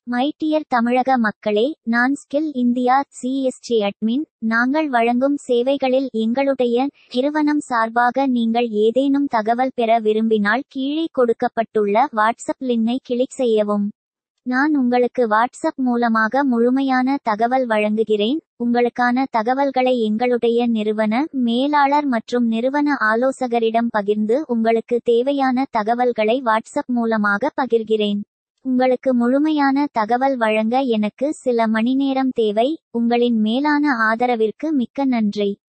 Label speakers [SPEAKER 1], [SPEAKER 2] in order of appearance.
[SPEAKER 1] my dear தமிழக மக்களே நான் ஸ்கில் இந்தியா சிஎஸ்டி அட்மின் நாங்கள் வழங்கும் சேவைகளில் எங்களுடைய நிறுவனம் சார்பாக நீங்கள் ஏதேனும் தகவல் பெற விரும்பினால் கீழே கொடுக்கப்பட்டுள்ள வாட்ஸ்அப் லிங்கை கிளிக் செய்யவும் நான் உங்களுக்கு வாட்ஸ்அப் மூலமாக முழுமையான தகவல் வழங்குகிறேன் உங்களுக்கான தகவல்களை எங்களுடைய நிறுவன மேலாளர் மற்றும் நிறுவன ஆலோசகரிடம் பகிர்ந்து உங்களுக்கு தேவையான தகவல்களை வாட்ஸ்அப் மூலமாக பகிர்கிறேன் உங்களுக்கு முழுமையான தகவல் வழங்க எனக்கு சில மணிநேரம் தேவை உங்களின் மேலான ஆதரவிற்கு மிக்க நன்றி